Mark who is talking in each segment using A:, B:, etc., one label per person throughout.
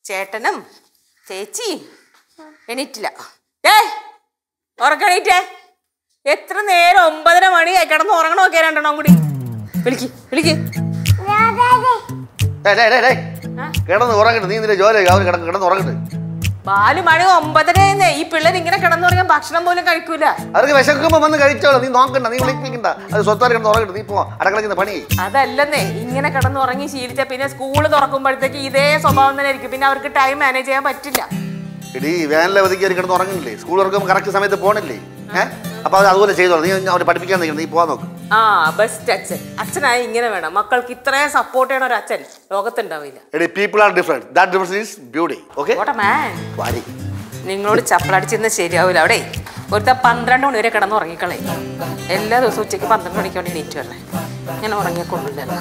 A: ചേട്ടനും ചേച്ചിയും എണീറ്റില്ല ഏയ് ഉറക്കണീറ്റേ എത്ര നേരം ഒമ്പതര മണിയായി കിടന്ന് ഉറങ്ങണ നോക്കിയാ രണ്ടെണ്ണം കൂടി വിളിക്ക് വിളിക്ക്
B: ഡേയ്, ഡേയ്, ഡേയ്, ഡേയ്. കിടന്ന് ഉറങ്ങട്ടെ നീ നിന്റെ ജോലി അവർ കിടന്ന് കിടന്ന് ഉറങ്ങട്ടെ
A: ബാലു മണി ഒമ്പതരയെന്നേ ഈ പിള്ളേർ ഇങ്ങനെ കിടന്നുറങ്ങാൻ ഭക്ഷണം പോലും കഴിക്കൂല
B: അവർക്ക് വിശക്കുമ്പോ വന്ന് കഴിച്ചോളൂ നീ നോക്കണ്ട നീ വിളിപ്പിക്കണ്ട അത് സ്വത്താരി കിടന്ന് ഉറങ്ങട്ടെ നീ പോ അടക്കളക്കുന്ന പണി
A: അതല്ലെന്നേ ഇങ്ങനെ കിടന്നുറങ്ങി ശീലിച്ച പിന്നെ സ്കൂള് തുറക്കുമ്പോഴത്തേക്ക് ഇതേ സ്വഭാവം തന്നെ ആയിരിക്കും പിന്നെ അവർക്ക് ടൈം മാനേജ് ചെയ്യാൻ പറ്റില്ല
B: എടീ വേനലെ ഒതുക്കി അവർ കിടന്ന് ഉറങ്ങണില്ലേ സ്കൂൾ തുറക്കുമ്പോൾ കറക്റ്റ് സമയത്ത് പോണില്ലേ ഏഹ് അപ്പൊ അത് അതുപോലെ ചെയ്തോളൂ നീ അവരെ പഠിപ്പിക്കാൻ നിൽക്കണം നീ പോവാൻ നോക്ക്
A: ആ ബെസ്റ്റ് അച്ഛൻ അച്ഛനായി ഇങ്ങനെ വേണം മക്കൾക്ക് ഇത്രയും സപ്പോർട്ട് ചെയ്യണ ഒരു അച്ഛൻ ലോകത്തുണ്ടാവില്ല
B: എടീ people are different that difference is beauty okay
A: ഓട്ടെ മാൻ
B: വാരി
A: നിങ്ങളോട് ചപ്പലടിച്ചിരുന്ന് ശരിയാവില്ല അവിടെ ഒരുത്ത പന്ത്രണ്ട് മണി വരെ കിടന്ന് ഉറങ്ങിക്കളേ എല്ലാ ദിവസവും ഉച്ചയ്ക്ക് പന്ത്രണ്ട് മണിക്ക് വേണ്ടി എണീറ്റ് വരണേ ഞാൻ ഉറങ്ങിക്കൊള്ളില്ലല്ലോ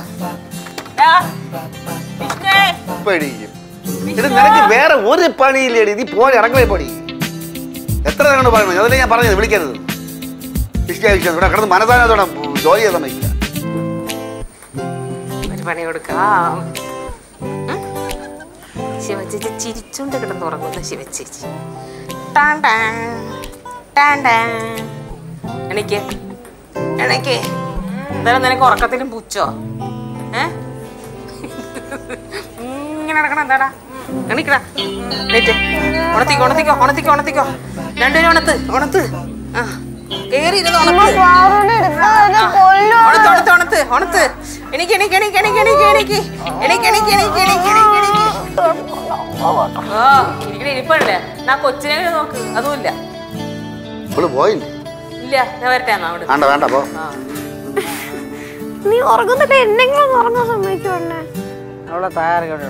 B: പേടിക്കും ഇത് നിനക്ക് വേറെ ഒരു പണിയില്ലേടി നീ പോലെ ഇറങ്ങലേ പണി എത്ര തവണ പറയണം അതല്ലേ ഞാൻ പറഞ്ഞത് വിളിക്കരുത് ഇഷ്ടാവശ്യം ഇവിടെ കിടന്ന് മനസ്സാനത്തോടെ ജോലി ചെയ്യാൻ സമ്മതിക്കില്ല
A: ഒരു പണി കൊടുക്കാം ഉം? ശിവചേച്ചി ചിരിച്ചുകൊണ്ട് കിടന്ന് ഉറങ്ങുന്ന ശിവചേച്ചി ടാൻ ടാൻ, ടാൻ ടാൻ. എണീക്ക് എണീക്ക് എന്തായാലും നിനക്ക് ഉറക്കത്തിലും പുച്ചോ ഏ ഇങ്ങനെ നടക്കണം എന്താടാ എണീക്കടാ എണീറ്റ് ഉണത്തിക്കോ ഉണത്തിക്കോ ഉണത്തിക്കോ ഉണത്തിക്കോ രണ്ടുപേരും ഉണത്ത് ഉണത്ത് ആ കേറി ഇരുന്ന് ഉണത്ത് ഉണത്ത് ഉണത്ത് ഉണത്ത് ഉണത്ത് എനിക്ക് എനിക്ക് എനിക്ക് എനിക്ക് എനിക്ക് എനിക്ക് എനിക്ക് എനിക്ക് എനിക്ക് എനിക്ക് എനിക്ക് എനിക്ക് ആ ഇരിക്കണ ഇരിപ്പല്ലേ നാ കൊച്ചിനെ നോക്ക് അതുമില്ല
B: ഇവള് പോയില്ലേ
A: ഇല്ല ഞാൻ വരട്ടെ എന്നാ അവിടെ
B: വേണ്ട വേണ്ട പോ
A: ആ
C: നീ ഉറങ്ങുന്നിട്ട് എന്തെങ്കിലും ഒന്ന് ഉറങ്ങാൻ സമ്മതിക്കുവണ്ണേ
D: അവളെ തയ്യാറി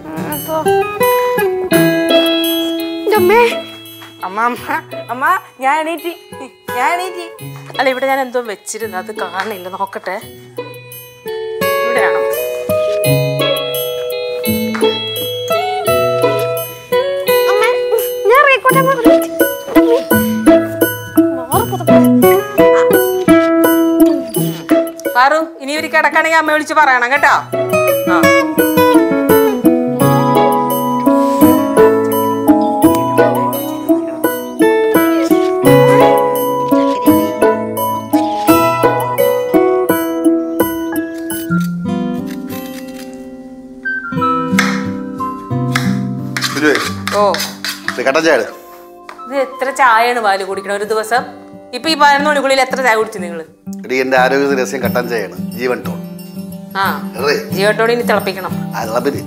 C: അമ്മേ
A: അമ്മ അമ്മ അമ്മ ഞാൻ എണീറ്റി ഞാൻ എണീറ്റി അല്ല ഇവിടെ ഞാൻ എന്തോ വെച്ചിരുന്നു അത് കാണില്ല നോക്കട്ടെ ഇവിടെയാണോ
C: അമ്മേ ഞാൻ റീക്കോട്ടെ
A: പാറു ഇനി ഒരു കിടക്കണെങ്കിൽ അമ്മ വിളിച്ച് പറയണം കേട്ടോ ആ
B: ഗുരുവേ
A: ഓ
B: ഇത് കട്ടൻ ചായ എടു.
A: ഇത് എത്ര ചായയാണ് പാല് കുടിക്കണ ഒരു ദിവസം ഇപ്പൊ ഈ പതിനൊന്ന് മണിക്കുള്ളിൽ എത്ര ചായ കുടിച്ചു നിങ്ങള്
B: എടീ എന്റെ ആരോഗ്യത്തിന് രഹസ്യം കട്ടൻ ചായയാണ് ജീവൻ ടോൺ
A: ആ
B: അല്ലേ
A: ജീവട്ടോടി ഇനി തിളപ്പിക്കണം
B: അതിന്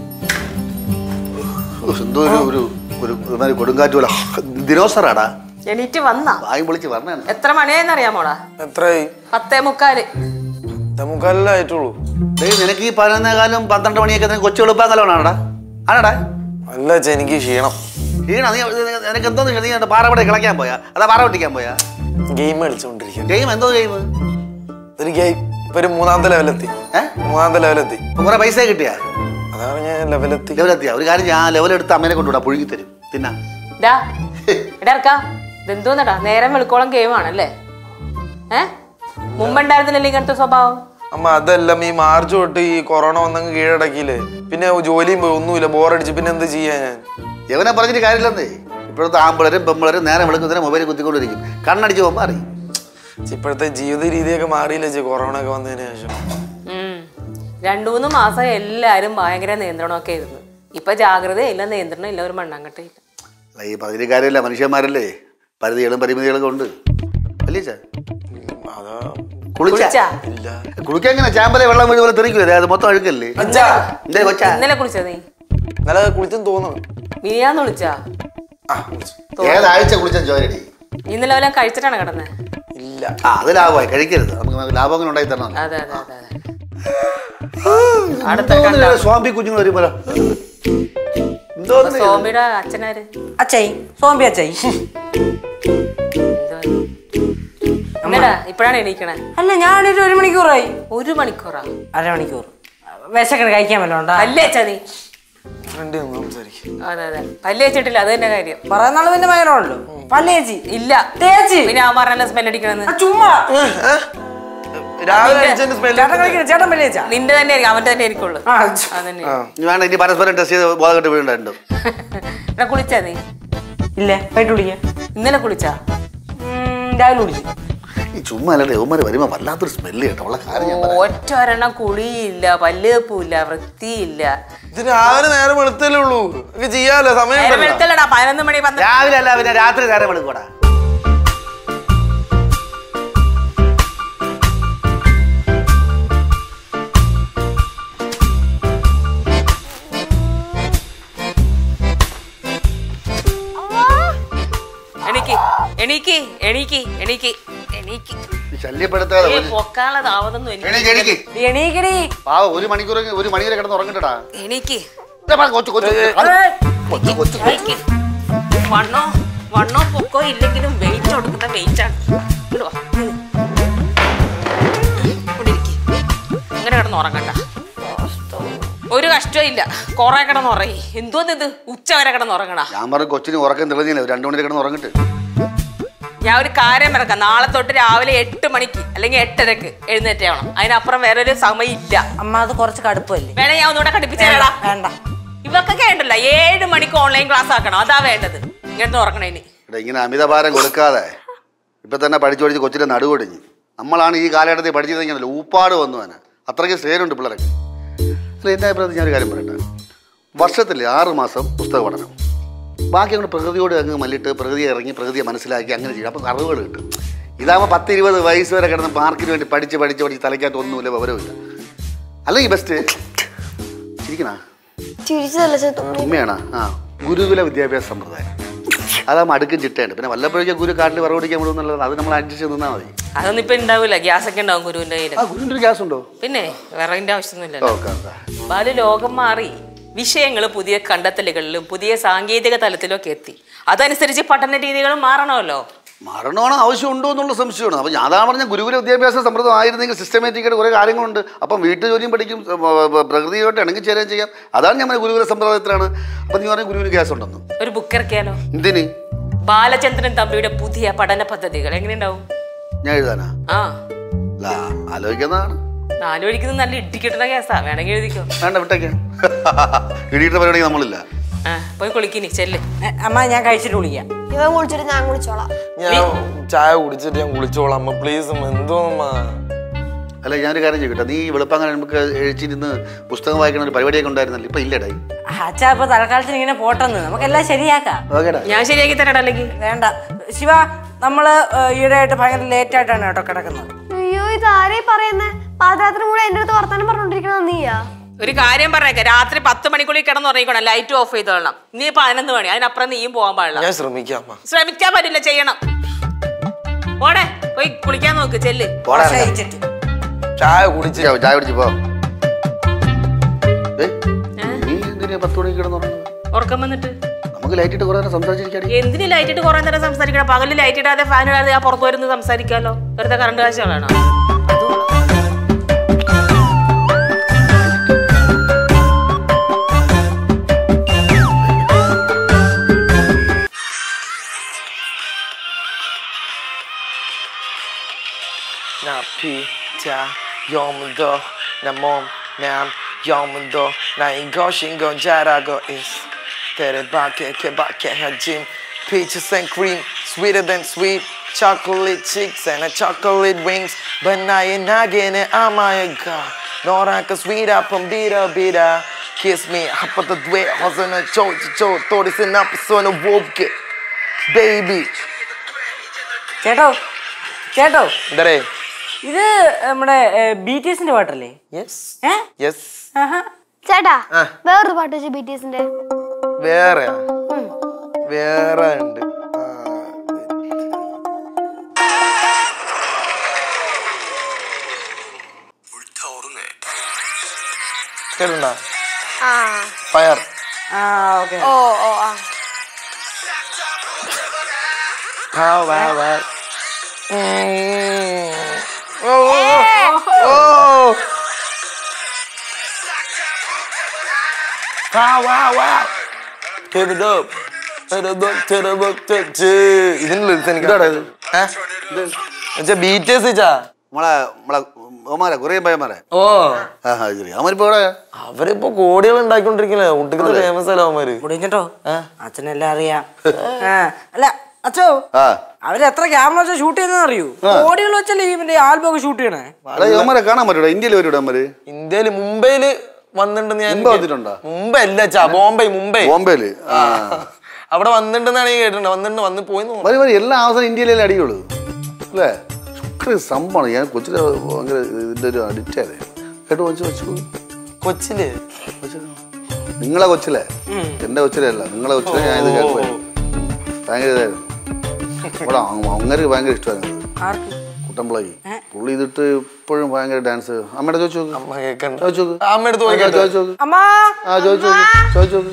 B: എന്തോ ഒരു ഒരു ഒരു ഒരുമാതിരി കൊടുങ്കാറ്റ് പോലെ ദിനോസറാടാ
A: എണീറ്റ് വന്നാ
B: വായും പൊളിച്ച് പറഞ്ഞാണ്
A: എത്ര മണിയായെന്ന് അറിയാമോടാ
D: എത്രയായി
A: പത്തേ മുക്കാല്
D: നമുക്കല്ലേ ആയിട്ടുള്ളൂ
B: ഡേയ് നിനക്ക് ഈ പതിനൊന്നേ കാലം പന്ത്രണ്ട് മണിയൊക്കെ നിനക്ക് കൊച്ചു എളുപ്പാൻ കാലമാണാടാ ആണടാ
D: അല്ല അച്ഛാ എനിക്ക് ക്ഷീണം
B: ഈണ നീ നിനക്ക് എന്തോന്ന് നീ എൻ്റെ പാറപട കിളയ്ക്കാൻ പോയാ അതാ പാറ പൊട്ടിക്കാൻ പോയാ
D: ഗെയിം കളിച്ചോണ്ടിരിക്കുക
B: ഗെയിം എന്തോ ഗെയിം
D: ഒരു ഗെയിം ഇപ്പൊ ഒരു മൂന്നാമത്തെ ലെവലെത്തി
B: ഏ
D: മൂന്നാമത്തെ ലെവലെത്തി
B: കുറെ പൈസ കിട്ടിയാ
D: അതാണ് ഞാൻ ലെവലെത്തി
B: ലെവലെത്തിയാ ഒരു കാര്യം ഞാൻ ലെവൽ എടുത്ത് അമ്മേനെ കൊണ്ടുവിടാ പുഴുങ്ങി തരും തിന്നാ
A: ഡാ എടാ ഇറക്കാ ഇതെന്തോന്നടാ നേരം വെളുക്കോളം ഗെയിം ആണല്ലേ ഏ മുമ്പുണ്ടായിരുന്നില്ലല്ലോ ഇങ്ങനത്തെ സ്വഭാവം
D: അമ്മ അതെല്ലാം ഈ മാർച്ച് തൊട്ട് ഈ കൊറോണ വന്നങ്ങ് കീഴടക്കിയില്ലേ പിന്നെ ജോലിയും പോയി ഒന്നുമില്ല ബോറടിച്ച് പിന്നെ എന്ത് ചെയ്യാ ഞാൻ
B: യവനെ പറഞ്ഞിട്ട് കാര്യമില്ലെന്നേ ഇപ്പോഴത്തെ ആമ്പിളരും പെമ്പിളരും നേരം വെളുക്കുന്നതിന് മൊബൈൽ കുത്തിക്കൊണ്ടിരിക്കും കണ്ണടിച്ച് പോകുമ്പോൾ അറിയും
D: ഛെ, ഇപ്പോഴത്തെ ജീവിത രീതിയൊക്കെ മാറിയില്ലേ ചേ കൊറോണ ഒക്കെ വന്നതിന് ശേഷം
A: ഉം. രണ്ടു മൂന്ന് മാസം എല്ലാരും ഭയങ്കര നിയന്ത്രണമൊക്കെ ആയിരുന്നു ഇപ്പൊ ജാഗ്രതയില്ല നിയന്ത്രണം ഇല്ല ഒരു മണ്ണാങ്കട്ടയില്ല
B: അല്ല, ഈ പറഞ്ഞിട്ട് കാര്യമില്ല മനുഷ്യന്മാരല്ലേ പരിധികളും പരിമിതികളൊക്കെ ഉണ്ട് അല്ലേ ചാ
D: ഉം, അതാ
B: കുളിച്ചാ
A: കുളിച്ചാ
D: ഇല്ല
B: കുളിക്കാൻ ഇങ്ങനെ ചാമ്പലെ വെള്ളം വീഴും പോലെ തെറിക്കില്ലേ അത് മൊത്തം അഴുക്കല്ലേ
D: അച്ഛാ
B: എന്തേ കൊച്ചാ
A: ഇന്നലെ കുളിച്ചോ നീ
D: ഇന്നലെ കുളിച്ചെന്ന് തോന്നുന്നു
A: മിനിയാന്ന് വിളിച്ചാ
D: ആ കുളിച്ചു
B: ഏതാഴ്ച കുളിച്ച ജോലി
A: ഇന്നലെ വല്ലതും കഴിച്ചിട്ടാണ് കിടന്നത്
D: ഇല്ല
B: ആ അത് ലാഭമായി കഴിക്കരുത് നമുക്ക് ലാഭങ്ങൾ ഉണ്ടായി തരണം
A: അതെ അതെ അതെ അതെ അടുത്ത കണ്ട
B: സ്വാമി കുഞ്ഞുങ്ങൾ വരുമ്പോൾ എന്തോന്നു
A: സോമിയുടെ അച്ഛനാര്
E: അച്ചായി സോംബി അച്ചായി
A: എന്തോ എന്നടാ ഇപ്പഴാണ് എണീക്കണേ
E: അല്ല ഞാനൊരു ഒരു മണിക്കൂറായി
A: ഒരു മണിക്കൂറാ
E: അരമണിക്കൂർ വിശക്കണ കഴിക്കാൻ വല്ലതും ഉണ്ടാ
A: പല്ല് വെച്ചാ നീ
D: ഫ്രണ്ട് നിന്ന് സംസാരിക്കും
A: അതെ അതെ പല്ല് വെച്ചിട്ടില്ല അത് തന്നെ കാര്യം
E: പറയുന്ന ആള് പിന്നെ മയറുള്ളൂ പല്ലേച്ചി
A: ഇല്ല
E: തേച്ചി
A: പിന്നെ ആ പറഞ്ഞ സ്മെൽ അടിക്കണെന്ന്
E: ആ, ചുമ്മാ
D: രാവിലെ കഴിച്ചതിന്റെ സ്മെല്ല്
E: ചേട്ടൻ കളിക്കണം ചേട്ടൻ വെള്ളിയാഴ്ച
A: നിന്റെ തന്നെ ആയിരിക്കും അവന്റെ തന്നെ ആയിരിക്കുള്ളൂ
E: ആ
A: അതന്നെ
B: ഇനി വേണ്ട ഇനി പരസ്പരം ടെസ്റ്റ് ചെയ്ത് ബോധം കെട്ട് വീണ്ടുണ്ട്
A: എടാ കുളിച്ചാ നീ
E: ഇല്ല വൈകിട്ട് വിളിക്കാം
A: ഇന്നലെ കുളിച്ചാ
E: ഉം, രാവിലെ വിളിച്ചു
B: ഈ ചുമ്മാ അല്ലാതെ യവന്മാർ വരുമ്പോ വല്ലാത്തൊരു സ്മെല്ല് കേട്ടോ ഉള്ള കാര്യം ഞാൻ പറയാം
A: ഒറ്റ ഒരെണ്ണം കുളിയില്ല പല്ലുവെപ്പുമില്ല വൃത്തിയില്ല
D: ഇത് രാവിലെ നേരം വെളുത്തല്ലേ ഉള്ളൂ ഒക്കെ ചെയ്യാലോ സമയം
A: നേരം
D: ഉണ്ടല്ലോ.
A: വെളുത്തല്ലടാ പതിനൊന്ന് മണി പന്ത്രണ്ട്
B: രാവിലെ അല്ല പിന്നെ രാത്രി നേരം എടുക്കൂടാ
A: എണീക്ക് എണീക്ക് എണീക്ക് എണീക്ക് എണീക്ക്
B: ശല്യപ്പെടുത്താതെ
A: ഏ,
B: ഒരു-
A: പൊക്കാനുള്ളതാവതൊന്നും
B: എണീക്ക്, എണീക്ക്.
A: എനിക്ക്
E: എണീക്കടി
B: പാവ ഒരു മണിക്കൂർ ഒരു മണിക്കൂർ കിടന്ന് ഉറങ്ങണ്ടടാ
A: എണീക്ക്
B: ഇതാ പാ, കൊച്ചു കൊച്ചു അത് കൊച്ചു കൊച്ചു
A: എണീക്ക്. വണ്ണോ വണ്ണോ പൊക്കോ ഇല്ലെങ്കിലും വെയിറ്റ് കൊടുക്കുന്ന വെയിറ്റ് ആണ് ഇങ്ങട് വാ. ഇവിടെ ഇരിക്ക്. ഇങ്ങനെ കിടന്ന് ഉറങ്ങണ്ട ഒരു കഷ്ടവും ഇല്ല കൊറേ കിടന്ന് ഉറങ്ങി എന്തോന്ന് ഇത് ഉച്ച വരെ കിടന്ന് ഉറങ്ങണ
B: ഞാൻ പറഞ്ഞു കൊച്ചിന് ഉറക്കം തെളിഞ്ഞില്ല രണ്ടു മണി കിടന്ന് ഉറങ്ങിട്ട്
A: ഞാൻ ഒരു കാര്യം ഇറക്കാം നാളെ തൊട്ട് രാവിലെ എട്ട് മണിക്ക് അല്ലെങ്കിൽ എട്ടരക്ക് എഴുന്നേറ്റ് ആവണം അതിനപ്പുറം വേറെ ഒരു സമയം ഇല്ല
E: അമ്മ അത് കുറച്ച് കടുപ്പല്ലേ
A: വേണേ ഞാൻ ഒന്നുകൂടെ കടുപ്പിച്ചേരാടാ
E: വേണ്ട
A: ഇവക്കൊക്കെ ഉണ്ടല്ലോ ഏഴ് മണിക്ക് ഓൺലൈൻ ക്ലാസ് ആക്കണം അതാ വേണ്ടത് ഇങ്ങനത്തെ ഉറക്കണേന്
B: ഇവിടെ ഇങ്ങനെ അമിതഭാരം കൊടുക്കാതെ ഇപ്പൊ തന്നെ പഠിച്ചു പഠിച്ച് കൊച്ചിന്റെ നടുവൊടിഞ്ഞ് നമ്മളാണ് ഈ കാലഘട്ടത്തിൽ പഠിച്ചിരുന്നെങ്കിൽ ഊപ്പാട് വന്നു തന്നെ അത്രയ്ക്ക് സ്നേഹമുണ്ട് പിള്ളേരൊക്കെ അല്ല എൻ്റെ അഭിപ്രായത്തിൽ ഞാനൊരു കാര്യം പറയട്ടെ വർഷത്തിൽ ആറ് മാസം പുസ്തക പഠനം ബാക്കി അങ്ങോട്ട് പ്രകൃതിയോട് അങ്ങ് മല്ലിട്ട് പ്രകൃതിയെ ഇറങ്ങി പ്രകൃതിയെ മനസ്സിലാക്കി അങ്ങനെ ചെയ്യും അപ്പം അറിവുകൾ കിട്ടും ഇതാകുമ്പോൾ പത്ത് ഇരുപത് വയസ്സ് വരെ കിടന്ന് പാർക്കിന് വേണ്ടി പഠിച്ച് പഠിച്ച് പഠിച്ച് തലയ്ക്കകത്ത് ഒന്നുമില്ല വിവരമില്ല അല്ലെങ്കിൽ ബെസ്റ്റ് ചിരിക്കണ
C: ചിരിച്ചതല്ല ചേട്ടൻ
B: ഉമ്മയാണ് ആ ഗുരുകുല വിദ്യാഭ്യാസ സമ്പ്രദായം അതാകുമ്പോൾ അടുക്കും ചിട്ടയുണ്ട് പിന്നെ വല്ലപ്പോഴേക്കും ഗുരു കാട്ടിൽ വിറവടിക്കാൻ വിടുമെന്നുള്ളത് അത് നമ്മൾ അഡ്ജസ്റ്റ് ചെയ്ത് നിന്നാൽ മതി
A: അതൊന്നും ഇപ്പൊ ഉണ്ടാവില്ല ഗ്യാസ് ഒക്കെ ഉണ്ടാവും ഗുരുവിന്റെ കയ്യിൽ
B: ആ ഗുരുവിൻ്റെ ഒരു ഗ്യാസ് ഉണ്ടോ
A: പിന്നെ വിറകിന്റെ ആവശ്യമൊന്നുമില്ലല്ലോ
B: ഓക്കെ ഓക്കെ
A: ബാലു ലോകം മാറി വിഷയങ്ങൾ പുതിയ കണ്ടെത്തലുകളിലും പുതിയ സാങ്കേതിക തലത്തിലൊക്കെ എത്തി അതനുസരിച്ച് പഠന രീതികളും മാറണമല്ലോ
B: മരണമാണ് ആവശ്യമുണ്ടോ എന്നുള്ള സംശയമാണ് അപ്പം ഞാൻ അതാ പറഞ്ഞ ഗുരുകുല വിദ്യാഭ്യാസ സമ്പ്രദായം ആയിരുന്നെങ്കിൽ സിസ്റ്റമാറ്റിക് ആയിട്ട് കുറേ കാര്യങ്ങളുണ്ട് അപ്പം വീട്ടു ജോലിയും പഠിക്കും ഏ, ഏ, പ്രകൃതിയോട്ട് ഇണങ്ങി ചേരുകയും ചെയ്യാം അതാണ് ഞാൻ പറഞ്ഞ ഗുരുകുല സമ്പ്രദായത്തിലാണ് അപ്പം നീ പറഞ്ഞ ഗുരുവിന് ഗ്യാസ് ഉണ്ടെന്ന്
A: ഒരു ബുക്ക് ഇറക്കിയാലോ
B: എന്തിന്
A: ബാലചന്ദ്രൻ തമ്പിയുടെ പുതിയ പഠന പദ്ധതികൾ എങ്ങനെയുണ്ടാവും
B: ഞാൻ എഴുതാനാ
A: ആ
B: അല്ല ആലോചിക്കുന്നതാണ്
A: നാലു വഴിക്കുന്നത് നല്ല ഇടിക്കിട്ടുന്ന കേസാ വേണമെങ്കിൽ എഴുതിക്കോ
B: വേണ്ട വിട്ടേക്കാം ഇടിയിട്ട് പരിപാടി നമ്മളില്ല
A: ആ പോയി കുളിക്കിനി ചെല്ല്
E: ഏ, അമ്മ ഞാൻ കഴിച്ചിട്ട് വിളിക്കാം
C: ഇവൻ കുളിച്ചിട്ട് ഞാൻ കുളിച്ചോളാം
D: ഞാൻ ചായ കുടിച്ചിട്ട് ഞാൻ കുളിച്ചോളാം അമ്മ പ്ലീസ് അമ്മ എന്തോ അമ്മ
B: അല്ല ഞാനൊരു കാര്യം ചോദിക്കട്ടെ നീ വെളുപ്പാങ്ങനെ നമുക്ക് എഴുച്ചിരുന്ന് പുസ്തകം വായിക്കുന്ന ഒരു പരിപാടിയൊക്കെ ഉണ്ടായിരുന്നല്ലോ ഇപ്പം ഇല്ലടായി
E: അച്ഛാ ഇപ്പൊ തൽക്കാലത്തിന് ഇങ്ങനെ പോട്ടെന്ന് നമുക്കെല്ലാം ശരിയാക്കാം
B: ഓക്കേടാ
A: ഞാൻ ശരിയാക്കി തരടാ അല്ലെങ്കിൽ
E: വേണ്ട ശിവ നമ്മള് ഏ, ഈയിടെയായിട്ട് ഭയങ്കര ലേറ്റ് ആയിട്ടാണ് കേട്ടോ കിടക്കുന്നത്
C: അയ്യോ ഇത് ആരെയും പറയുന്നേ പാതിരാത്രി കൂടെ എന്റെ അടുത്ത് വർത്താനം പറഞ്ഞോണ്ടിരിക്കണത് നീയാ
A: ഒരു കാര്യം പറഞ്ഞേക്ക രാത്രി പത്ത് മണിക്കുള്ളിൽ കിടന്നുറങ്ങിക്കണം ലൈറ്റ് ഓഫ് ചെയ്തോളണം നീ പതിനൊന്ന് മണി അതിനപ്പുറം നീയും പോകാൻ പാടില്ല
D: ഞാൻ ശ്രമിക്കാം അമ്മ
A: ശ്രമിക്കാൻ പറ്റില്ല ചെയ്യണം പോടെ പോയി കുളിക്കാൻ നോക്ക് ചെല്ല്
B: പോടാ
E: കഴിച്ചിട്ട്
D: ചായ കുടിച്ച്
B: ചായ ചായ കുടിച്ച് പോ ഏയ്, നീ എന്തിനാ പത്ത് മണിക്ക് കിടന്നുറങ്ങുന്നത്
A: ഉറക്കം വന്നിട്ട്
B: നമുക്ക് ലൈറ്റ് ഇട്ട് കുറേ നേരം സംസാരിച്ചിരിക്കാടി
A: എന്തിന് ലൈറ്റ് ഇട്ട് കുറെ നേരം സംസാരിക്കണം പകല് ലൈറ്റ് ഇടാതെ ഫാൻ ഇടാതെ ആ പുറത്ത് വരുന്ന സംസാരിക്കാലോ വെറുതെ കറണ്ട് കാശ് കളയണോ
D: 나 피자 요문도 나몸 남 요문도 나 이것인 건 잘 알고 있어 대re밖에 개밖에 하짐 peaches and cream sweeter than sweet chocolate chicks and a chocolate wings but 나의 나게는 아마야가 너랄까 sweet 아픔 비라 비라 kiss me 아빠도 돼 어서는 저저 또리스 앞에서는 wolf게 baby
E: ചേട്ടോ ചേട്ടോ
D: എന്താടേ
E: ഇത് നമ്മുടെ ബി ടി എസിന്റെ പാട്ടല്ലേ
D: യെസ്
E: ഏ
D: യെസ്
E: ആഹാ.
C: ചേട്ടാ
D: ആ.
C: വേറൊരു പാട്ട് വെച്ച് ബി ടി എസിന്റെ
D: വേറെ വേറെ ഉണ്ട് ആ, കേട്ടിട്ടുണ്ടോ
C: ആ
D: ഫയർ
E: ആ ഓക്കെ
C: ഓ ഓ ആ
D: How wow wow. Mm. Oh, oh, oh. Wow wow wow. Give it up. To the book, to the book, to the ഇതിന് ലിറിക്സ് എനിക്ക്
B: ഇതാടാ ഇത്?
D: ഏഹ് ബി ടി എസ് വെച്ചാ
B: നമ്മളെ നമ്മളെ ഓമാരെ കുറേ പയ്യന്മാരെ
D: ഓ
B: ആ ആ, ശരി അവരിപ്പോ ഇവിടെ
D: അവരിപ്പോ കോടികൾ ഉണ്ടാക്കിക്കൊണ്ടിരിക്കണേ ഒട്ടുക്കത്തെ ഫേമസ് അല്ല അവന്മാര്
E: മുടിഞ്ഞിട്ടോ അച്ഛനെല്ലാം അറിയാം ആ, അല്ല അച്ഛോ
B: ആ
E: അവര് എത്ര ക്യാമറ വെച്ചാൽ ഷൂട്ട് ചെയ്യുന്നതെന്ന് അറിയൂ കോടികൾ വെച്ചല്ലേ ഇവന്റെ ആൽബം ഒക്കെ ഷൂട്ട് ചെയ്യണേ
B: എടാ ഇവന്മാരെ കാണാൻ പറ്റൂടാ ഇന്ത്യയിൽ വരും അവന്മാര്
D: ഇന്ത്യയില് മുംബൈയില് വന്നിട്ടുണ്ടെന്ന് ഞാൻ
B: മുംബൈ വന്നിട്ടുണ്ടോ?
D: മുംബൈ അല്ല ചാ ബോംബെ മുംബൈ
B: ബോംബെയില് ആ
D: അവിടെ വന്നിട്ടുണ്ടെന്നാണ് ഞാൻ കേട്ടിട്ടുണ്ട് വന്നിട്ടുണ്ട് വന്ന് പോയി
B: മതി മതി എല്ലാ അവസരം ഇന്ത്യയിലല്ലേ അടിയുള്ളൂ അല്ലേ ഭയങ്കര സംഭവമാണ് ഞാൻ കൊച്ചിലെ ഭയങ്കര ഇതിൻ്റെ ഒരു അഡിക്റ്റായത് കേട്ടോ വെച്ച് വെച്ചു
D: കൊച്ചില്
B: നിങ്ങളെ കൊച്ചിലെ എൻ്റെ കൊച്ചിലെ അല്ല നിങ്ങളെ കൊച്ചിലെ ഞാൻ ഇത് കേൾക്കുമായിരുന്നു ഭയങ്കര ഇതായിരുന്നു ഇവിടെ അങ്ങനെ ഭയങ്കര ഇഷ്ടമായിരുന്നു ഇത്.
E: ആർക്ക്
B: കുട്ടമ്പിളായി പുള്ളി ഇതിട്ട് ഇപ്പോഴും ഭയങ്കര ഡാൻസ് അമ്മയുടെ ചോദിച്ചു നോക്ക്
D: അമ്മ കേക്കണ്ട
B: ചോദിച്ചു നോക്ക്
D: അമ്മ എടുത്ത് പോയി
B: ആ,
D: കേട്ടോ
B: ചോദിച്ചു നോക്ക്
E: അമ്മാ
B: ആ ചോദിച്ചു നോക്ക് ചോദിച്ചു നോക്ക്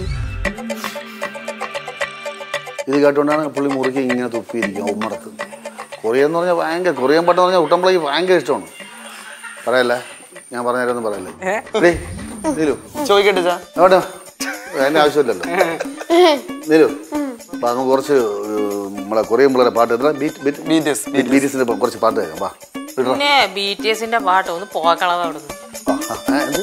B: ഇത് കേട്ടുകൊണ്ടാണ് പുള്ളി മുറുക്കി ഇങ്ങനെ തുപ്പിയിരിക്കുക ഉമ്മറത്ത് കൊറിയ എന്ന് പറഞ്ഞാൽ ഭയങ്കര കൊറിയൻ പാട്ട് പറഞ്ഞാൽ കുട്ടമ്പിളയ്ക്ക് ഭയങ്കര ഇഷ്ടമാണ് പറയല്ലേ ഞാൻ പറഞ്ഞാലൊന്നും പറയല്ലേ ഡേയ്, നീലു
D: ചോദിക്കട്ടെ ചാ
B: എവിടെ അതിൻ്റെ ആവശ്യമില്ലല്ലോ നീലു അപ്പൊ നമുക്ക് കുറച്ച് ഏർ, നമ്മളെ കൊറിയൻ പിള്ളേരെ പാട്ട് എത്ര ബീറ്റ് ബീറ്റ്
D: BTS,
B: ബീറ്റ് ബീറ്റീസിന്റെ കുറച്ച് പാട്ട് കേൾക്കാം വാ വിടറാ.
A: പിന്നെ ബി ടി എസിന്റെ പാട്ട് ഒന്ന് പോക്കളവ് അവിടുന്ന്
B: ആ, ആ, എന്ത്?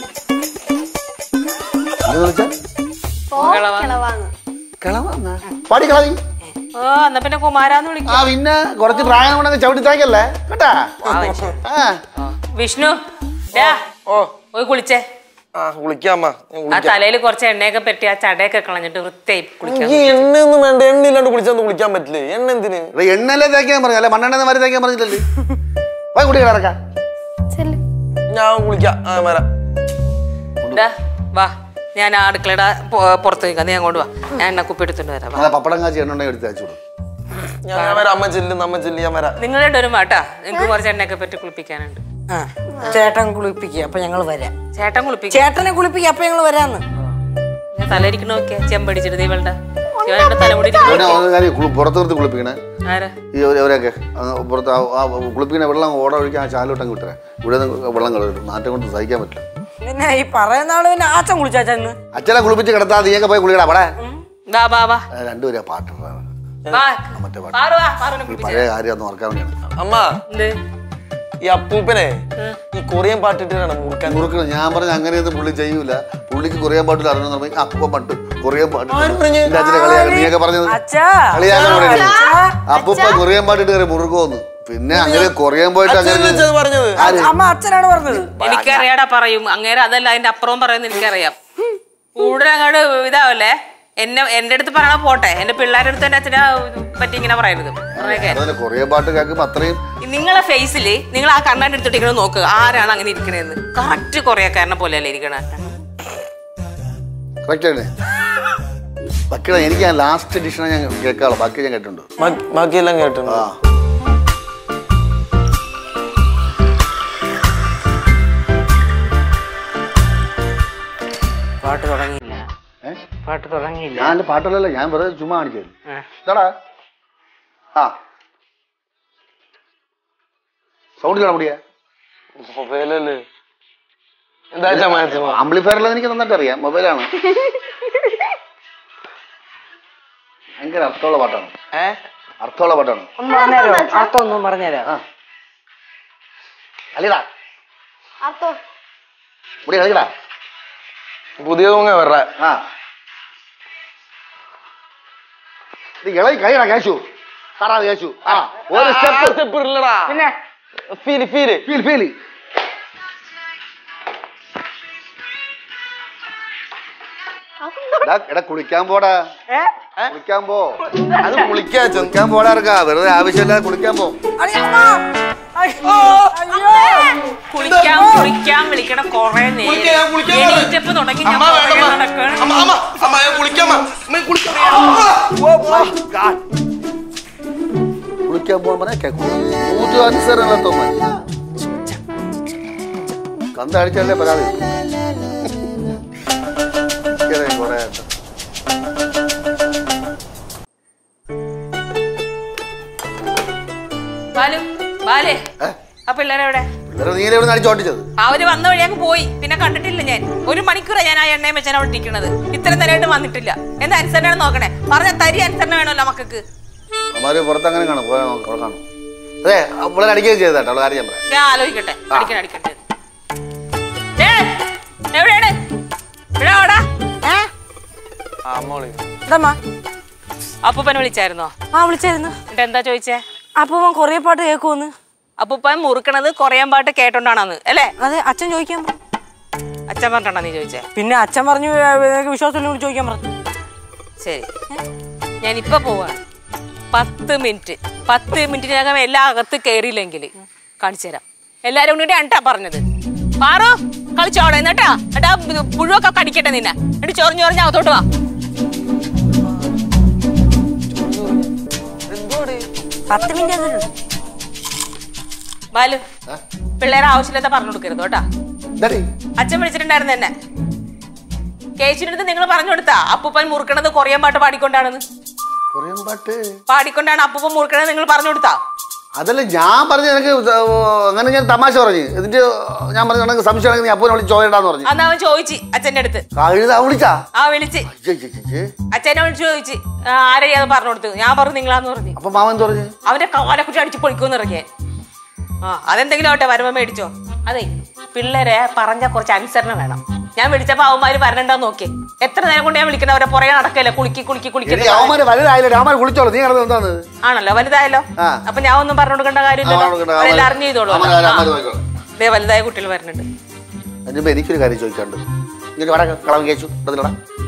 B: എന്ത് വിളിച്ചാ?
C: കിളവാന്ന്
B: കിളവന്നാ? പാടി കളവി
A: ഓ എന്നാ പിന്നെ കുമാരാന്ന് വിളിക്കും
B: ആ പിന്നെ കുറച്ച് പ്രായം കൊണ്ടങ്ങ് ചവിട്ടി താക്കല്ലേ കേട്ടാ ആ
A: വിഷ്ണു ഡാ,
D: ഓ
A: പോയി കുളിച്ചേ
D: ആ കുളിക്കാമ്മ ഞാൻ
A: ആ
D: കുളിക്കാം.
A: തലയിൽ കുറച്ച് എണ്ണയൊക്കെ പെട്ടി ആ ചടയൊക്കെ കളഞ്ഞിട്ട് വൃത്തിയായി കുളിക്കാം
D: ഈ എണ്ണയൊന്നും വേണ്ട എണ്ണ ഇല്ലാണ്ട് കുളിച്ചാന്ന് കുളിക്കാൻ പറ്റില്ലേ എണ്ണ എന്തിന്
B: എടാ, എണ്ണല്ലേ തേക്കാൻ പറഞ്ഞു അല്ലെ മണ്ണെണ്ണ മാറി തേക്കാൻ പറഞ്ഞില്ലല്ലേ പോയി കുടി കിടക്കാം
C: ചെല്ല്
D: ഞാൻ കുളിക്കാം ആ വരാം
A: ഡാ, വാ ഞാൻ ആ അടുക്കളയുടെ പൊ- പുറത്ത് നിൽക്കാം നീ അങ്ങോട്ട് വാ ഞാൻ എണ്ണ കുപ്പി എടുത്തോണ്ട് വരാം വാ.
B: നാളെ പപ്പടം കാച്ചി എണ്ണ എടുത്ത് അയച്ചു കൊടുക്കും
D: ഞാൻ ഞാൻ വരാം അമ്മ ചെല്ലും അമ്മ ചെല്ലി ഞാൻ വരാം
A: നിങ്ങൾ രണ്ടുപേരും വാട്ടാ നിങ്ങൾക്ക് കുറച്ച് എണ്ണയൊക്കെ പറ്റി കുളിപ്പിക്കാനുണ്ട്
E: ആ ചേട്ടൻ കുളിപ്പിക്കുക അപ്പൊ ഞങ്ങൾ വരാം
A: ചേട്ടൻ കുളിപ്പിക്കും
E: ചേട്ടനെ കുളിപ്പിക്കുക അപ്പൊ ഞങ്ങൾ വരാന്ന്
A: ഞാൻ തലയിരിക്കണ നോക്കിയാ ചെമ്പടിച്ചിട്ട് ദീവളുടെ ഇവളുടെ തലമുടി ഇരിക്കണ
B: പിന്നെ ഒരു കാര്യം കുളി- പുറത്ത് നിർത്തി കുളിപ്പിക്കണേ
A: ആരാ
B: ഈ ഒരു- ഇവരൊക്കെ ആ പുറത്ത് ആ- ആ കുളിപ്പിക്കുന്ന വെള്ളം ഓട ഒഴിക്കാൻ ആ ചാലോട്ടം കിട്ടണേ ഇവിടെ നിന്ന് വെള്ളം കളയും നാറ്റം കൊണ്ട് സഹിക്കാൻ പറ്റില്ല
E: പിന്നെ ഈ പറയുന്ന ആള് പിന്നെ ആച്ചൻ കുളിച്ചാച്ചന്ന്
B: അച്ഛനെ കുളിപ്പിച്ച് കിടത്താ നീയൊക്കെ പോയി കുളിക്കടാ അവിടെ
A: വാ വാ വാ
B: രണ്ടുപേരാ പാട്ടിട്ടാണ്
A: വാ
B: മറ്റേ പാട്ട്
A: പാറു വാ പാറുവിനെ
B: ഈ
A: കുളിപ്പിച്ചേ
B: പഴയ കാര്യം ഒന്ന് ഓർക്കാൻ വേണ്ടിയാണ്
D: അമ്മ
A: എന്ത്
D: ഈ അപ്പൂപ്പനെ ഈ കൊറിയൻ പാട്ടിട്ടാണ് മുറുക്കാൻ
B: മുറുക്കണം ഞാൻ പറഞ്ഞ അങ്ങനെയൊന്നും പുള്ളി ചെയ്യൂല പുള്ളിക്ക് കൊറിയൻ പാട്ടിൽ അറിയണമെന്ന് പറഞ്ഞു അപ്പം പണ്ട് കൊറിയൻ പാട്ട്
D: ആര് പറഞ്ഞു?
B: എന്റെ അച്ഛനെ കളിയാക്കാൻ നീയൊക്കെ പറഞ്ഞത്
E: അച്ഛാ
B: കളിയാക്കാൻ വേണ്ടി അപ്പൂപ്പ കൊറിയൻ പാട്ടിട്ട് കയറി മുറുക്കുമെന്ന് പിന്നെ അങ്ങനെ കൊറിയൻ പോയിട്ട്
D: അച്ഛൻ
B: അങ്ങനെ
D: വെച്ചത് പറഞ്ഞത്
E: അമ്മ അച്ഛനാണ് പറഞ്ഞത്
A: എനിക്കറിയാടാ പറയും അങ്ങേരെ അതല്ല അതിന്റെ അപ്പുറം പറയുന്ന എനിക്കറിയാം കൂടുതൽ അങ്ങോട്ട് ഇതാവല്ലേ എന്നെ എന്റെ അടുത്ത് പറയണ പോട്ടെ എന്റെ പിള്ളേരുടെ അടുത്ത് എന്റെ അച്ഛനെ പറ്റി ഇങ്ങനെ പറയരുത് പറഞ്ഞേക്കാൻ
B: അതുപോലെ കൊറിയൻ പാട്ട് കേൾക്കുമ്പോൾ അത്രയും
A: നിങ്ങളെ ഫേസിൽ നിങ്ങൾ ആ കണ്ണാടി എടുത്തിട്ട് ഇങ്ങനെ നോക്കുക ആരാണ് അങ്ങനെ ഇരിക്കണേന്ന് കറക്റ്റ് കൊറിയക്കാരനെ പോലെയല്ലേ ഇരിക്കണ
B: കറക്റ്റ് ആണ് ബാക്കിയുള്ള എനിക്ക് ഞാൻ ലാസ്റ്റ് എഡിഷനെ ഞാൻ കേൾക്കാറുള്ളൂ ബാക്കി ഞാൻ കേട്ടിട്ടുണ്ട്
D: ബാക്കി- ബാക്കിയെല്ലാം കേട്ടിട്ടുണ്ട്
B: ആ
E: പാട്ട് തുടങ്ങിയില്ല
B: ഏ?
E: പാട്ട് തുടങ്ങിയില്ല
B: ഞാൻ എൻ്റെ പാട്ടുകളല്ല ഞാൻ വെറുതെ ചുമ്മാ കാണിക്കായിരുന്നു ഇതാടാ ആ സൗണ്ടിലാണ് മുടിയാ
D: മൊബൈലല്ലേ എന്താ ചമാച്ച
B: ആംപ്ലിഫയറിൽ എനിക്ക് നന്നായിട്ട് അറിയാം മൊബൈലാണ് ഭയങ്കര അർത്ഥമുള്ള പാട്ടാണ്
D: ഏ
B: അർത്ഥമുള്ള പാട്ടാണ്
E: ഒന്ന് പറഞ്ഞുതരോ അർത്ഥം ഒന്നും പറഞ്ഞുതരാം
B: ആ കളിടാ
C: അർത്ഥം
B: മുടി കളിക്കടാ
D: പുതിയ തൂങ്ങ വര
B: ആ ഇത് ഇളകി കഴിയടാ കേശു കറാ കേശു ആ ഒരു സ്റ്റെപ്പ്
D: സ്റ്റെപ്പ് ഇല്ലടാ
E: പിന്നെ
D: ഫീല് ഫീല്
B: ഫീൽ ഫീൽ എടാ കുളിക്കാൻ പോടാ
E: ഏ?
B: കുളിക്കാൻ പോ
D: അത് കുളിക്കാ ചെന്ന്
B: കുളിക്കാൻ പോടാ ഇറക്കാ വെറുതെ ആവശ്യമില്ലാതെ കുളിക്കാൻ പോ
E: അടി അമ്മ. അയ്യോ. അയ്യോ.
A: കുളിക്കാൻ കുളിക്കാൻ വിളിക്കണ കൊറേ
D: കുളിക്കാൻ, ഞാൻ കുളിക്കാൻ
A: നേരം
D: പോണ്.
A: എണീറ്റപ്പ് തുടങ്ങി ഞാൻ
D: അമ്മ
A: പുറകെ
D: വേണ്ടമ്മ.
A: നടക്കാണ്.
D: അമ്മ അമ്മ അമ്മ ഞാൻ കുളിക്കാം അമ്മ. അമ്മ ഞാൻ കുളിക്കാം
B: കുളിക്കാൻ പോകാൻ പറഞ്ഞാൽ ഊജു അനുസരണത്തോ കന്ത അടിച്ചാലേ പരാതി ഇങ്ങനെ കുറേ
A: ബാലു ബാലേ
B: ഏ?
A: ആ പിള്ളേരെവിടെ
B: വേറെ നീല ഇവിടെ അടിച്ചു ഓട്ടിച്ചത്
A: അവര് വന്ന വഴി അങ്ങ് പോയി പിന്നെ കണ്ടിട്ടില്ല ഞാൻ ഒരു മണിക്കൂറാ ഞാൻ ആ എണ്ണയും വെച്ചാൽ അവിടെ ഇരിക്കണത് ഇത്രയും നേരമായിട്ട് വന്നിട്ടില്ല എന്താ അനുസരണയാണ് നോക്കണേ പറഞ്ഞ തരി അനുസരണ വേണമല്ലോ മക്കൾക്ക്
B: അമ്മാര് പുറത്ത് അങ്ങനെ കാണും പോയാൽ നോക്കാം കാണും അതെ അവളെ അടിക്കുകയും ചെയ്തേട്ടോ അവളെ കാര്യം ഞാൻ പറയാം
A: ഞാൻ ആലോചിക്കട്ടെ അടിക്കണ അടിക്കട്ടെ ദേ, എവിടെയാണ് ഇവിടെ വാടാ.
D: ആ മോളി
E: എന്തമ്മാ
A: അപ്പൂപ്പനെ വിളിച്ചായിരുന്നോ
E: ആ വിളിച്ചായിരുന്നു
A: എന്നിട്ട് എന്താ ചോദിച്ചേ
E: അപ്പൊ അവൻ കൊറിയ പാട്ട് കേൾക്കുമെന്ന്
A: അപ്പൂപ്പൻ മുറുക്കണത് കൊറയാൻ പാട്ട് കേട്ടോണ്ടാണെന്ന് അല്ലേ
E: അതെ അച്ഛൻ ചോദിക്കാൻ പറഞ്ഞു
A: അച്ഛൻ പറഞ്ഞിട്ടാ നീ ചോദിച്ചേ
E: പിന്നെ അച്ഛൻ പറഞ്ഞു "ഏ, നിനക്ക് വിശ്വാസമില്ല ചോദിക്കാൻ പറഞ്ഞു
A: ശരി ഞാൻ ഇപ്പൊ പോവാണ് പത്ത് മിനിറ്റ് പത്ത് മിനിറ്റിനകം എല്ലാം അകത്ത് കയറിയില്ലെങ്കിൽ കാണിച്ചു തരാം എല്ലാരും കൂടി അണ്ടാ പറഞ്ഞത് പാറോ കളിച്ചോടെ എന്നിട്ടാ എന്നിട്ടാ ഇത് പുഴുവൊക്കെ കടിക്കട്ടെ നിന്നെ എന്നിട്ട് ചൊറിഞ്ഞ് ചൊറിഞ്ഞ് അകത്തോട്ട് വാ
E: പത്ത് മിനിറ്റ്
A: ബാലു പിള്ളേരെ ആവശ്യമില്ലാത്ത പറഞ്ഞു കൊടുക്കരുത് കേട്ടാ
B: എന്താടി
A: അച്ഛൻ വിളിച്ചിട്ടുണ്ടായിരുന്നു എന്നെ കേച്ചിന്റെ അടുത്ത് നിങ്ങൾ പറഞ്ഞു കൊടുത്താ അപ്പൂപ്പൻ മുറുക്കണത് കൊറിയൻ പാട്ട് പാടിക്കൊണ്ടാണെന്ന്
B: കൊറിയൻ പാട്ട്
A: പാടിക്കൊണ്ടാണ് അപ്പൂപ്പൻ മുറുക്കണത് നിങ്ങൾ പറഞ്ഞു കൊടുത്താ
B: അതല്ല ഞാൻ പറഞ്ഞു എനിക്ക് അങ്ങനെ ഞാൻ തമാശ പറഞ്ഞു എന്നിട്ട് ഞാൻ പറഞ്ഞു നിനക്ക് സംശയമാണെങ്കിൽ നീ അപ്പനെ വിളിച്ച് ചോദിടാന്ന് പറഞ്ഞു
A: അന്ന് അവൻ ചോദിച്ചു അച്ഛന്റെ അടുത്ത്
B: കഴുത വിളിച്ചാ
A: ആ വിളിച്ച്
B: അയ്യോ, അയ്യോ, അയ്യോ.
A: അച്ഛനെ വിളിച്ച് ചോദിച്ച് ആരെയാ അത് പറഞ്ഞു കൊടുത്തു ഞാൻ പറഞ്ഞു നിങ്ങളാന്ന് പറഞ്ഞു
B: അപ്പൊ മാമൻ എന്ത് പറഞ്ഞു
A: അവന്റെ കാലെ കുറ്റി അടിച്ച് പൊളിക്കുമെന്ന് ഇറങ്ങിയേ ആ അതെന്തെങ്കിലും ആവട്ടെ വരുമ്പോ മേടിച്ചോ അതെ പിള്ളേരെ പറഞ്ഞ കുറച്ച് അനുസരണം വേണം ഞാൻ വിളിച്ചപ്പോ അവന്മാര് വരണ്ടെന്ന് നോക്കി എത്ര നേരം കൊണ്ട് ഞാൻ വിളിക്കണവരെ പുറകെ നടക്കല്ലേ കുളിക്കി കുളിക്കി
B: എടി
A: കുളിക്കി
B: അവന്മാര് വലുതായില്ല രാമൻ കുളിച്ചോളൂ നീ കിടന്നത് എന്താണ്
A: ആണല്ലോ വലുതായല്ലോ
B: ആ.
A: അപ്പൊ ഞാൻ ഒന്നും പറഞ്ഞു കൊടുക്കേണ്ട കാര്യമില്ലല്ലോ അവരെല്ലാം അറിഞ്ഞു ചെയ്തോളൂ ദേ വലുതായ കുട്ടികൾ വരുന്നുണ്ട്
B: അതിനുമ്പോ എനിക്കൊരു കാര്യം ചോദിക്കാണ്ട് ഇങ്ങനെ വട കളവൻ കേച്ചു ഇടത്തിലടാ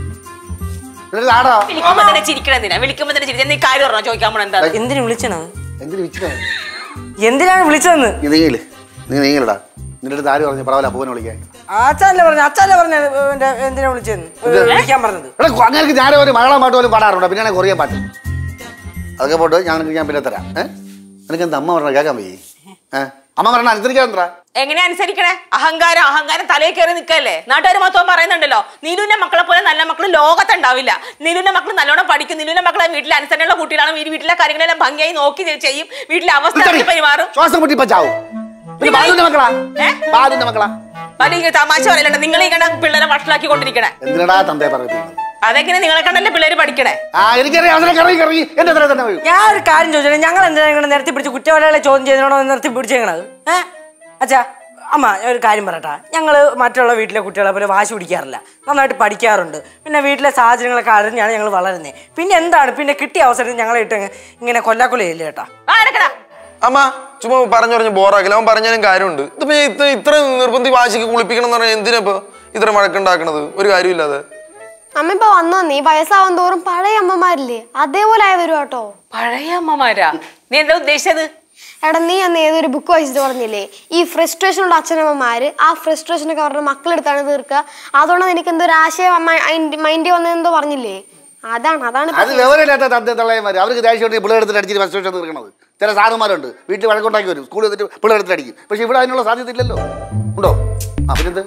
B: നിനക്ക് ആടാ
A: വിളിക്കുമ്പോ തന്നെ ചിരിക്കണെന്തിനാ വിളിക്കുമ്പോ തന്നെ ചിരിക്കാൻ നീ കാര്യം പറഞ്ഞോ ചോദിക്കാൻ പോണ എന്താ
E: എന്തിനു വിളിച്ചണത്
B: എന്തിനു വിളിച്ചിട്ടാ
E: എന്തിനാണ് വിളിച്ചതെന്ന്
B: നീ നീങ്ങില്ല നീ നീങ്ങില്ലടാ നിന്റെ അടുത്ത് ആര് പറഞ്ഞു പറവല അപ്പൂനെ വിളിക്കാൻ
E: അച്ഛനല്ലേ പറഞ്ഞു അച്ഛനല്ലേ പറഞ്ഞു എന്റെ എന്തിനാ വിളിച്ചതെന്ന് വിളിക്കാൻ പറഞ്ഞത്
B: എടാ അങ്ങനെ ഞാൻ ഒരു മലയാളം പാട്ട് പോലും പാടാറുണ്ട് പിന്നെ കൊറിയൻ പാട്ട് അതൊക്കെ പോട്ട് ഞാൻ ഞാൻ പിന്നെ തരാം ഏഹ് നിനക്ക് എന്താ അമ്മ പറഞ്ഞ കേൾക്കാൻ പോയി ഏഹ് അമ്മ പറഞ്ഞ അനുസരിക്കാൻ എന്താ
A: എങ്ങനെ അനുസരിക്കണേ അഹങ്കാരം അഹങ്കാരം തലയിൽ കയറി നിൽക്കല്ലേ നാട്ടുകാർ മൊത്തം പറയുന്നുണ്ടല്ലോ നീലുവിന്റെ മക്കളെ പോലെ നല്ല മക്കൾ ലോകത്തുണ്ടാവില്ല നീലുവിന്റെ മക്കൾ നല്ലോണം പഠിക്കും നീലുവിന്റെ മക്കളെ വീട്ടിൽ അനുസരണയുള്ള കുട്ടികളാണ് ഈ വീട്ടിലെ കാര്യങ്ങളെല്ലാം ഭംഗിയായി നോക്കി ചെയ്യും വീട്ടിലെ അവസ്ഥ അറിഞ്ഞ് പെരുമാറും
B: ശ്വാസം മുട്ടി ഇപ്പൊ ചാവും പിന്നെ ബാലുവിന്റെ മക്കളാ
A: ഏ?
B: ബാലുവിന്റെ മക്കളാ
A: വലിയ തമാശ പറയലുണ്ട് നിങ്ങൾ ഈ കണ്ട പിള്ളേരെ വഷളാക്കി കൊണ്ടിരിക്കണേ
B: എന്തിനടാ തന്തേ പറഞ്ഞു
A: അതെങ്ങനെ നിങ്ങളെ കണ്ടല്ലേ പിള്ളേര് പഠിക്കണേ
B: ആ എനിക്കറിയാം അതിനെ കറങ്ങി കറങ്ങി എന്റെ തല തന്നെ വീഴും
E: ഞാൻ ഒരു കാര്യം ചോദിച്ചത് ഞങ്ങൾ എന്തിനാ ഇങ്ങനെ നിർത്തി പിടിച്ച് കുറ്റവാളികളെ ചോദ്യം ചെയ്തോണോ നിർത്തി പിടിച്ചേക്കണത് ഏ അച്ഛാ അമ്മ ഞാൻ ഒരു കാര്യം പറയട്ടെ ഞങ്ങൾ മറ്റുള്ള വീട്ടിലെ കുട്ടികളെ പോലെ വാശി പിടിക്കാറില്ല നന്നായിട്ട് പഠിക്കാറുണ്ട് പിന്നെ വീട്ടിലെ സാഹചര്യങ്ങളൊക്കെ അറിഞ്ഞാണ് ഞങ്ങൾ വളരുന്നത് പിന്നെ എന്താണ് പിന്നെ കിട്ടിയ അവസരത്തിൽ ഞങ്ങളെ ഇട്ട് അങ്ങ് ഇങ്ങനെ കൊല്ലാക്കൊലയില്ല കേട്ടാ
A: ആ എടുക്കടാ
D: അമ്മ ചുമ്മാ പറഞ്ഞു പറഞ്ഞ് ബോറാക്കില്ല അവൻ പറഞ്ഞാലും കാര്യമുണ്ട് ഇതിപ്പോ ഞാൻ ഇത്ര ഇത്ര നിർബന്ധി വാശിക്ക് കുളിപ്പിക്കണം എന്ന് പറഞ്ഞാൽ എന്തിനാ ഇപ്പൊ ഇത്ര മഴക്കുണ്ടാക്കണത് ഒരു കാര്യമില്ലാതെ
C: അമ്മ ഇപ്പൊ വന്നു നീ വയസ്സാവും തോറും പഴയ അമ്മമാരില്ലേ അതേപോലെ ആയി വരും കേട്ടോ
A: പഴയ അമ്മമാരാ നീ എന്താ ഉദ്ദേശിച്ചത്
C: എടാ നീ അന്ന് ഏതൊരു ബുക്ക് വായിച്ചിട്ട് പറഞ്ഞില്ലേ ഈ ഫ്രസ്ട്രേഷനുള്ള അച്ഛനമ്മമാര് ആ ഫ്രസ്ട്രേഷൻ ഒക്കെ അവരുടെ മക്കളെടുത്താണ് തീർക്കുക അതുകൊണ്ട് എനിക്ക് എന്തോ ഒരു ആശയം മൈൻഡിൽ വന്നതെന്തോ പറഞ്ഞില്ലേ അതാണ് അതാണ്
B: അത് വിവരമില്ലാത്ത തന്തേ തള്ളയന്മാർ അവർക്ക് ദേഷ്യം പിള്ളേർ എടുത്തിട്ട് അടിച്ചിട്ട് ഫസ്റ്റ് തീർക്കണത് ചില സാധനന്മാരുണ്ട് വീട്ടിൽ വഴക്കുണ്ടാക്കി വരും സ്കൂളിൽ എന്നിട്ട് പിള്ളേർ എടുത്തിട്ട് അടിക്കും പക്ഷെ ഇവിടെ അതിനുള്ള സാധ്യത ഇല്ലല്ലോ ഉണ്ടോ ആ പിന്നെന്ത്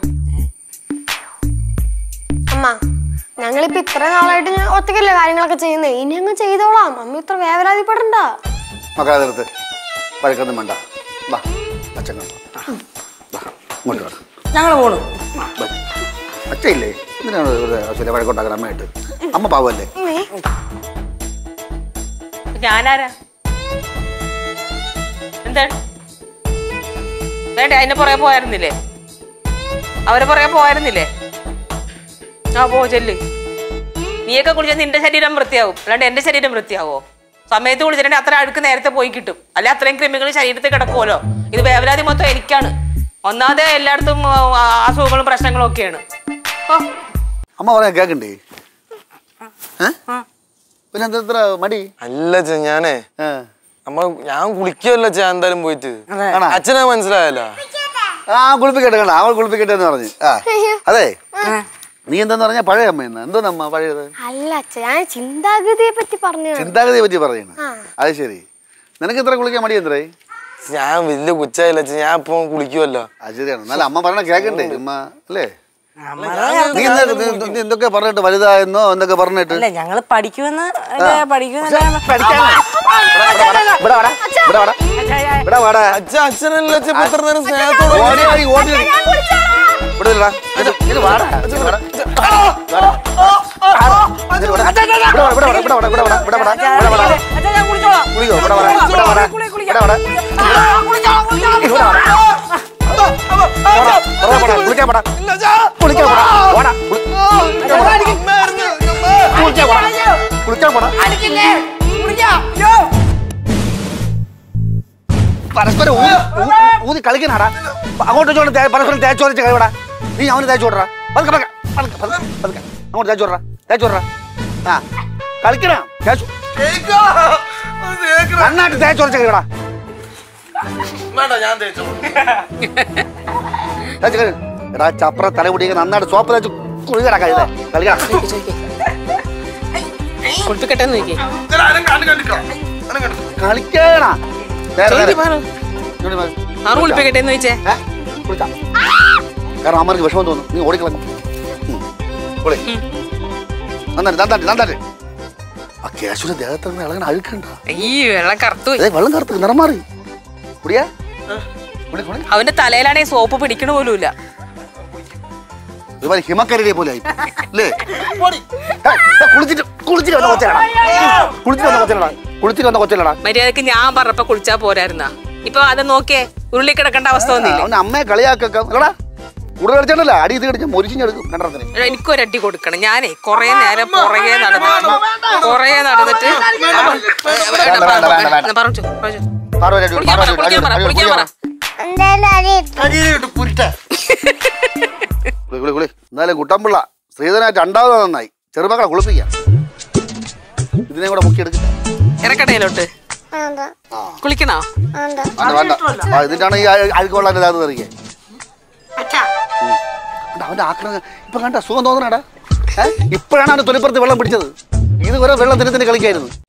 C: അമ്മ ഞങ്ങളിപ്പോ ഇത്ര നാളായിട്ട് ഞാൻ ഒറ്റയ്ക്കല്ലേ കാര്യങ്ങളൊക്കെ ചെയ്യുന്നേ ഇനി അങ്ങ് ചെയ്തോളാം അമ്മ ഇത്ര വേവലാതിപ്പെടണ്ട
B: മക്കളെ തീർത്ത് വഴക്കൊന്നും വേണ്ട വാ അച്ഛൻ കാണാം. വാ ഇങ്ങോട്ട് വാ
E: ഞങ്ങൾ പോണു
B: വാ. അച്ഛയില്ലേ എന്തിനാണ് വെറുതെ ആവശ്യമില്ല വഴക്കുണ്ടാക്കാൻ അമ്മയായിട്ട് അമ്മ പാവല്ലേ
A: ഞാനാരാ എന്താണ് വേണ്ട അതിന്റെ പുറകെ പോയായിരുന്നില്ലേ അവരെ പുറകെ പോയായിരുന്നില്ലേ ആ പോ ചെല്ല് നീയൊക്കെ കുളിച്ചാൽ നിന്റെ ശരീരം വൃത്തിയാവും അല്ലാണ്ട് എന്റെ ശരീരം വൃത്തിയാവോ സമയത്ത് കുളിച്ചിട്ടുണ്ടെങ്കിൽ അത്ര അഴുക്ക് നേരത്തെ പോയി കിട്ടും അല്ലെ അത്രയും കൃമികൾ ശരീരത്തിൽ കിടക്കുമല്ലോ ഇത് വേവലാതി മൊത്തം എനിക്കാണ് ഒന്നാമതെ എല്ലായിടത്തും ആ, അസുഖങ്ങളും പ്രശ്നങ്ങളും ഒക്കെയാണ് ഓ
B: അമ്മ പറയാൻ കേക്കണ്ടേ ഏ? പിന്നെ എന്താ ഇത്ര മടി
D: അല്ല ചേ ഞാനേ
B: ഏ.
D: അമ്മ ഞാൻ കുളിക്കുമല്ലോ ചേ എന്തായാലും പോയിട്ട്
B: ആണോ?
D: അച്ഛനെ മനസ്സിലായല്ലോ
B: ആ കുളിപ്പിക്കട്ടെ കണ്ട അവൾ കുളിപ്പിക്കട്ടെ എന്ന് പറഞ്ഞു ആ അതെ നീ എന്താന്ന് പറഞ്ഞാ പഴയ അമ്മ എന്ന് എന്തോന്നമ്മ പഴയത്
C: അല്ല അച്ഛ ഞാൻ ചിന്താഗതിയെ പറ്റി പറഞ്ഞു
B: ചിന്താഗതിയെ പറ്റി പറയുന്നു
C: ആ.
B: അത് ശരി നിനക്ക് ഇത്ര കുളിക്കാൻ മടി എന്തേ
D: ഞാൻ വലിയ കൊച്ചായില്ല ചേ ഞാൻ ഇപ്പൊ കുളിക്കുമല്ലോ
B: അത് ശരിയാണ് എന്നാലും അമ്മ പറഞ്ഞ കേക്കണ്ടേ അമ്മ അല്ലേ
E: അമ്മ
B: നീ എന്താ നീ- നീ എന്തൊക്കെ പറഞ്ഞിട്ട് വലുതായെന്നോ എന്തൊക്കെ പറഞ്ഞിട്ട്
E: അല്ല ഞങ്ങള് പഠിക്കുമെന്ന് പഠിക്കുമെന്ന്
B: ഇവിടെ വാടാ ഇവിടെ വാടാ ഇവിടെ വാടാ
D: അച്ഛ അച്ഛനല്ല അച്ഛൻ ഇപ്പൊ ഇത്ര നേരം സ്നേഹത്തോടെ
B: ഓടി ഓടി ഓടി ഇവിടെ ഇല്ലടാ. ഇത് ഇത് വാടാ ഇത് വാടാ. വാടാ. ഇത് വാടാ. ഇവിടെ വാടാ, ഇവിടെ വാടാ, ഇവിടെ വാടാ, ഇവിടെ വാടാ, ഇവിടെ വാടാ, ഇവിടെ വാടാ, ഇവിടെ വാടാ.
E: ഞാൻ കുളിച്ചോളാം
B: കുളിക്കോ ഇവിടെ വാടാ ഇവിടെ വാടാ ഇവിടെ വാടാ പോടാ, പോടാ, പോടാ, കുളിക്കാൻ പോടാ. കുളിക്കാൻ പോടാ. പോടാ, കുളി- കുളിക്കാൻ പോടാ. കുളിക്കാൻ പോടാ. പരസ്പരം ഊതി ഊ- ഊതി കളിക്കണാടാ അങ്ങോട്ട് ചോദിച്ചു പരസ്പരം തേച്ച് വരച്ച് കഴിവടാ നീ അവന് തേച്ച് വിടറാ പതുക്കെ പതുക്കെ പതുക്കെ പതുക്കെ പതുക്കെ അങ്ങോട്ട് തേച്ച് വിടറാ തേച്ച് വിടറാ ആ കളിക്കണ തേച്ചു നന്നായിട്ട് തേച്ച് വരച്ച് കഴിവടാ
D: വേണ്ട ഞാൻ തേച്ചു
B: തേച്ച് കഴിവ് എടാ ചപ്ര തലമുടിയൊക്കെ നന്നായിട്ട് സോപ്പ് തേച്ച് കുളിക്കടാ കഴിയുന്നേ കളിക്കണം
A: കുളിപ്പിക്കട്ടെ എന്ന് നോക്കി
B: കളിക്കണ നേരെ നേരെ
A: പാറു
B: ഇങ്ങോട്ട് മാറ്.
A: ആറ് കുളിപ്പിക്കട്ടെ എന്ന് ചോദിച്ചേ
B: ഏ? കുളിച്ചാ. കാരണം അമ്മക്ക് വിഷമം തോന്നും നീ ഓടിക്കളഞ്ഞു കുളി നന്നായിട്ട് നന്നായിട്ട് നന്നായിട്ട് ആ കേശുവിന്റെ ദേഹത്ത് നിന്ന് ഇളകണ അഴുക്കണ്ട
A: ഈ വെള്ളം കറുത്തു പോയി.
B: ഏ വെള്ളം കറുത്ത് നിറം മാറി കുടിയാ കുളി കുളി
A: അവന്റെ തലയിലാണെങ്കിൽ സോപ്പ് പിടിക്കണ പോലുമില്ല
B: ഒരുപാട് ഹിമക്കരടിയെ പോലെ ആയി അല്ലേ ഏ, ഏ, കുളിച്ചിട്ട് കുളിച്ചിട്ട് വന്ന കൊച്ചലടാ കുളിച്ചിട്ട് വന്ന കൊച്ചലടാ കുളിച്ചിട്ട് വന്ന കൊച്ചലടാ
A: മര്യാദക്ക് ഞാൻ പറഞ്ഞപ്പോ കുളിച്ചാ പോരായിരുന്നാ ഇപ്പൊ അത് നോക്കിയേ ഉരുളി കിടക്കേണ്ട അവസ്ഥ വന്നില്ലേ
B: അവന്റെ അമ്മയെ കളിയാക്കൊക്കെ അല്ലടാ കൂടുതൽ കളിച്ചിട്ടല്ല അടി ഇത് കടിച്ച് മുരിച്ചിഞ്ഞെടുക്കും കണ്ടത്തിന്
A: എടാ, എനിക്കൊരട്ടി കൊടുക്കണം ഞാനേ കൊറേ നേരം പുറകെ നടന്നിട്ട് കൊറേ നടന്നിട്ട്
B: വേണ്ട, വേണ്ട, വേണ്ട, വേണ്ട.
A: പറഞ്ഞു പറഞ്ഞു
B: പാർവതി അടി,
A: കുളിക്കാൻ പറ
B: പാർവതി അടി,
A: കുളിക്കാൻ പറ
B: അടി,
A: കുളിക്കാൻ പറ
B: കുളി, കുളി, കുളി. എന്നാലും കുട്ടമ്പിള്ള ശ്രീധനായിട്ട് രണ്ടാമത് നന്നായി ചെറുമക്കളെ കുളിപ്പിക്കാം ഇതിനെ കൂടെ മുക്കിയെടുക്കില്ല
A: ഇറക്കട്ടയിലോട്ട് കുളിക്കണോ
B: വേണ്ട വേണ്ട ആ ഇതിന്റാണ് ഈ അഴുക്കുള്ള ഇതാന്ന് തെറിയെ അവന്റെ ആക്രമണം ഇപ്പൊ കണ്ട സുഖം തോന്നണടാ ഇപ്പോഴാണ് അവന്റെ തൊലിപ്പുറത്ത് വെള്ളം പിടിച്ചത് ഇത് കുറെ വെള്ളം തിരി തിരി കളിക്കായിരുന്നു